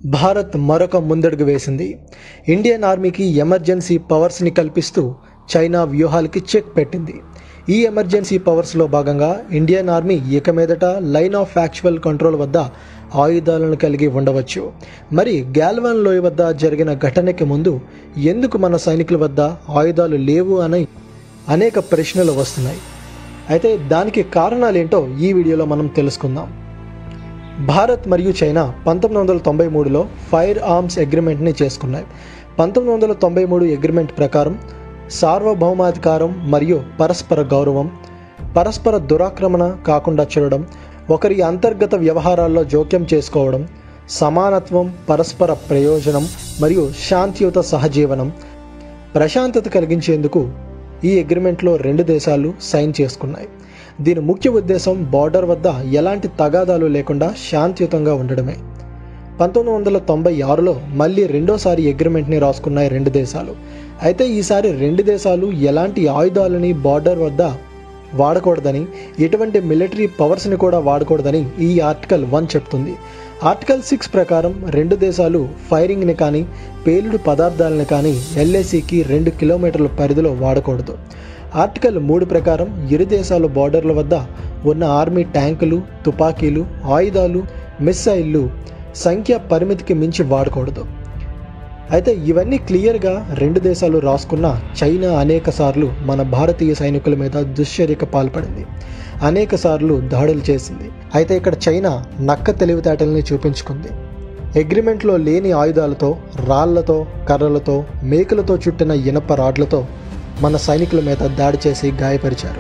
భారత్ మరొక ముందడుగు వేసింది ఇండియన్ ఆర్మీకి ఎమర్జెన్సీ పవర్స్ని కల్పిస్తూ చైనా వ్యూహాలకి చెక్ పెట్టింది ఈ ఎమర్జెన్సీ పవర్స్లో భాగంగా ఇండియన్ ఆర్మీ ఇక మీదట లైన్ ఆఫ్ యాక్చువల్ కంట్రోల్ వద్ద ఆయుధాలను కలిగి ఉండవచ్చు మరి గ్యాల్వాన్ లోయ వద్ద జరిగిన ఘటనకి ముందు ఎందుకు మన సైనికుల వద్ద ఆయుధాలు లేవు అని అనేక ప్రశ్నలు వస్తున్నాయి అయితే దానికి కారణాలేంటో ఈ వీడియోలో మనం తెలుసుకుందాం భారత్ మరియు చైనా పంతొమ్మిది వందల తొంభై మూడులో ఫైర్ ఆర్మ్స్ అగ్రిమెంట్ని చేసుకున్నాయి పంతొమ్మిది వందల తొంభై మూడు అగ్రిమెంట్ ప్రకారం సార్వభౌమాధికారం మరియు పరస్పర గౌరవం పరస్పర దురాక్రమణ కాకుండా చూడడం ఒకరి అంతర్గత వ్యవహారాల్లో జోక్యం చేసుకోవడం సమానత్వం పరస్పర ప్రయోజనం మరియు శాంతియుత సహజీవనం ప్రశాంతత కలిగించేందుకు ఈ అగ్రిమెంట్లో రెండు దేశాలు సైన్ చేసుకున్నాయి దీని ముఖ్య ఉద్దేశం బార్డర్ వద్ద ఎలాంటి తగాదాలు లేకుండా శాంతియుతంగా ఉండడమే పంతొమ్మిది వందల తొంభై ఆరులో మళ్ళీ రెండోసారి అగ్రిమెంట్ని రాసుకున్నాయి రెండు దేశాలు అయితే ఈసారి రెండు దేశాలు ఎలాంటి ఆయుధాలని బార్డర్ వద్ద వాడకూడదని ఎటువంటి మిలిటరీ పవర్స్ని కూడా వాడకూడదని ఈ ఆర్టికల్ వన్ చెప్తుంది ఆర్టికల్ సిక్స్ ప్రకారం రెండు దేశాలు ఫైరింగ్ని కానీ పేలుడు పదార్థాలను కానీ ఎల్ఏసికి రెండు కిలోమీటర్ల పరిధిలో వాడకూడదు ఆర్టికల్ మూడు ప్రకారం ఇరు దేశాల బార్డర్ల వద్ద ఉన్న ఆర్మీ ట్యాంకులు తుపాకీలు ఆయుధాలు మిస్సైళ్ళు సంఖ్య పరిమితికి మించి వాడకూడదు అయితే ఇవన్నీ క్లియర్గా రెండు దేశాలు రాసుకున్న చైనా అనేక సార్లు మన భారతీయ సైనికుల మీద దుశ్చర్యకు పాల్పడింది అనేక సార్లు దాడులు చేసింది అయితే ఇక్కడ చైనా నక్క తెలివితేటల్ని చూపించుకుంది అగ్రిమెంట్లో లేని ఆయుధాలతో రాళ్లతో కర్రలతో మేకులతో చుట్టిన ఇనప రాడ్లతో మన సైనికుల మీద దాడి చేసి గాయపరిచారు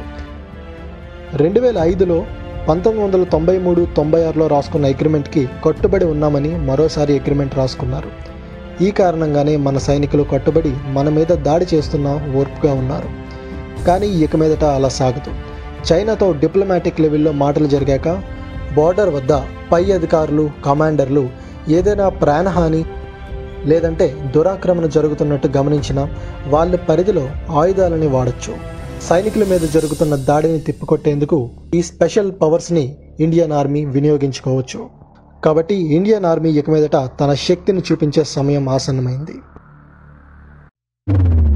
రెండు వేల ఐదులో పంతొమ్మిది వందల తొంభై మూడు తొంభై ఆరులో రాసుకున్న అగ్రిమెంట్కి కట్టుబడి ఉన్నామని మరోసారి అగ్రిమెంట్ రాసుకున్నారు ఈ కారణంగానే మన సైనికులు కట్టుబడి మన మీద దాడి చేస్తున్న ఓర్పుగా ఉన్నారు కానీ ఇక మీదట అలా సాగదు చైనాతో డిప్లొమాటిక్ లెవెల్లో మాటలు జరిగాక బార్డర్ వద్ద పై అధికారులు కమాండర్లు ఏదైనా ప్రాణహాని లేదంటే దురాక్రమణ జరుగుతున్నట్టు గమనించిన వాళ్ళ పరిధిలో ఆయుధాలని వాడచ్చు సైనికుల మీద జరుగుతున్న దాడిని తిప్పికొట్టేందుకు ఈ స్పెషల్ పవర్స్ని ఇండియన్ ఆర్మీ వినియోగించుకోవచ్చు కాబట్టి ఇండియన్ ఆర్మీ ఇక మీదట తన శక్తిని చూపించే సమయం ఆసన్నమైంది